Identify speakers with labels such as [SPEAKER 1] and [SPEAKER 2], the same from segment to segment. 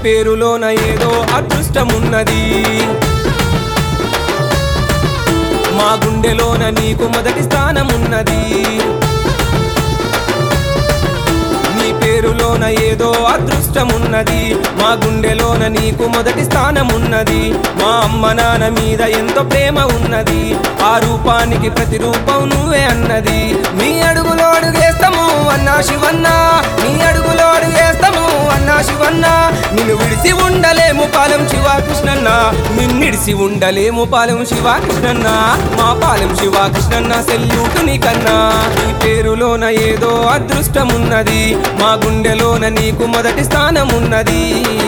[SPEAKER 1] పేరులోన ఏదో అదృష్టమున్నది మా గుండెలోన నీకు మొదటి స్థానమున్నది నీ పేరులోన ఏదో అదృష్టమున్నది మా గుండెలోన నీకు మొదటి స్థానమున్నది మా అమ్మ నాన్న మీద ఎంతో ప్రేమ ఉన్నది ఆ రూపానికి ప్రతిరూపం నువ్వే అన్నది నీ అడుగులో అడుగేస్తాము అన్నా శివన్న నీ అడుగులో అడుగేస్తాము అన్నా శివన్న నిన్ను విడిసి ఉండలేము పాలెం శివకృష్ణన్న నిన్నిడిసి ఉండలేము పాలెం శివకృష్ణన్న మా పాలెం శివకృష్ణన్న సెల్యూటు నీకన్నా నీ పేరులోన ఏదో అదృష్టమున్నది మా గుండెలోన నీకు మొదటి స్థానమున్నది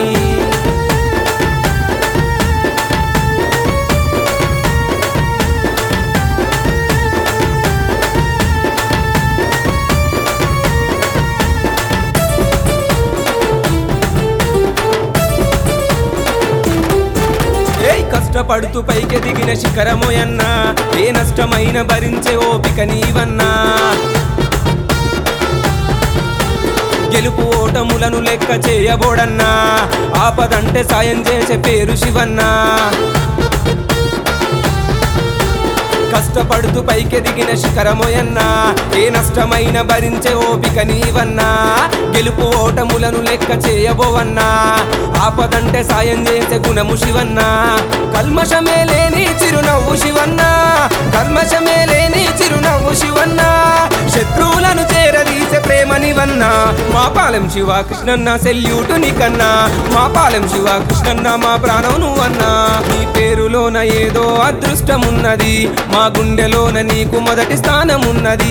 [SPEAKER 1] ఏయ్ కష్టపడుతూ పైకి దిగిన శిఖరమోయన్నా ఏ నష్టమైన భరించే ఓపిక నీవన్నా గెలుపు ఓటములను లెక్క చేయబోడన్నా ఆపదంటే సాయం చేసే పేరు శివన్నా కష్టపడుతూ పైకెదిగిన శిఖరమోయన్నా ఏ నష్టమైన భరించే ఓపిక నీవన్నా గెలుపు ఓటములను లెక్క చేయబోవన్నా ఆపదంటే సాయం చేసే గుణము శివన్నా కల్మషమే లేని చిరునవ్వు శివన్నా కల్మషమే లేని చిరునవ్వు శివన్నా శత్రువులను చేరదీసే ప్రేమ నివన్నా మా పాలెం శివ కృష్ణన్న సెల్యూటు నీకన్నా మా పాలెం శివ కృష్ణన్న మా ప్రాణం నువ్వన్నా నీ పేరులోన ఏదో అదృష్టమున్నది మా గుండెలోన నీకు మొదటి స్థానమున్నది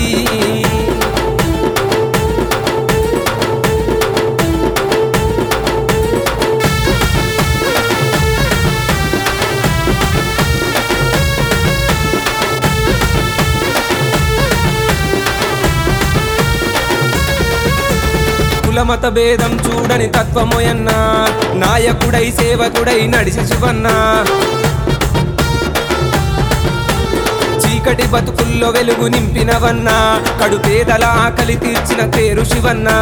[SPEAKER 1] కులమత భేదం చూడని తత్వమోయన్నా నాయకుడై సేవకుడై నడిచి శివన్నా చీకటి బతుకుల్లో వెలుగు నింపినవన్నా కడు పేదల ఆకలి తీర్చిన పేరు శివన్నా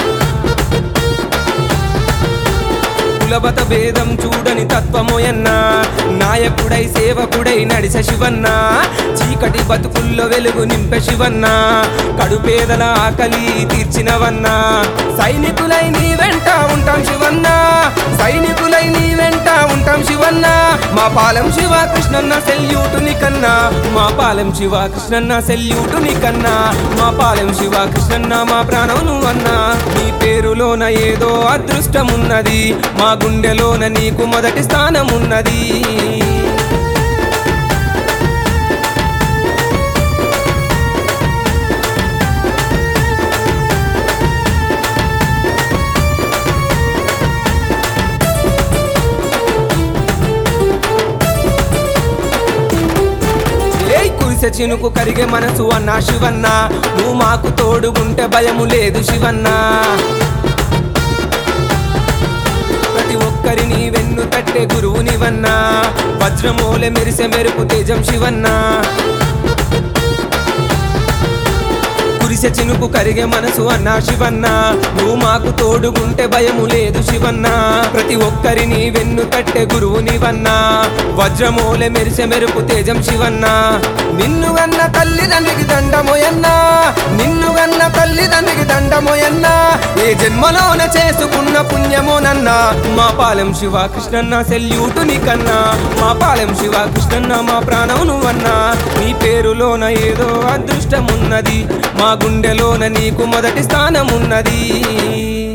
[SPEAKER 1] కులబత భేదం చూడని తత్వమోయన్నా నాయకుడై సేవకుడై నడిస శివన్నా చీకటి బతుకుల్లో వెలుగు నింపే శివన్నా కడుపేదల ఆకలి తీర్చినవన్నా సైనికులై నీ వెంట ఉంటాం శివన్నా సైనికులై నీ వెంట ఉంటాం శివన్నా మా పాలెం శివ కృష్ణన్న సెల్యూటు కన్నా మా పాలెం శివ కృష్ణన్న సెల్యూటు కన్నా మా పాలెం శివ కృష్ణన్న మా ప్రాణం నువ్వన్నా నీ పేరులోన ఏదో అదృష్టమున్నది మా గుండెలోన నీకు మొదటి స్థానమున్నది ఏయ్ కురిసె చినుకు కరిగే మనసు అన్నా శివన్న నువ్వు మాకు తోడుగుంటే భయము లేదు శివన్న ప్రతి ఒక్కరిని వెన్ను తట్టే గురువు నివన్నా వజ్రమూలె మెరిసె మెరుపు తేజం శివన్నా కురిసె చినుకు కరిగే మనసు అన్నా శివన్న నువ్వు మాకు తోడుగుంటే భయము లేదు శివన్న ప్రతి ఒక్కరిని వెన్ను తట్టే గురువు నివన్నా వజ్రమూలె మెరిసె మెరుపు తేజం శివన్న నిన్ను గన్న తల్లిదండ్రికి దండమోయన్నా నిన్ను గన్న తల్లిదండ్రికి దండమోయన్నా ఏ జన్మలోన చేసుకున్న పుణ్యమోనన్నా మా పాలెం శివ కృష్ణన్న సెల్యూటు నీకన్నా మా పాలెం శివ కృష్ణన్న మా ప్రాణం నువ్వన్నా నీ పేరులోన ఏదో అదృష్టమున్నది మా గుండెలోన నీకు మొదటి స్థానమున్నది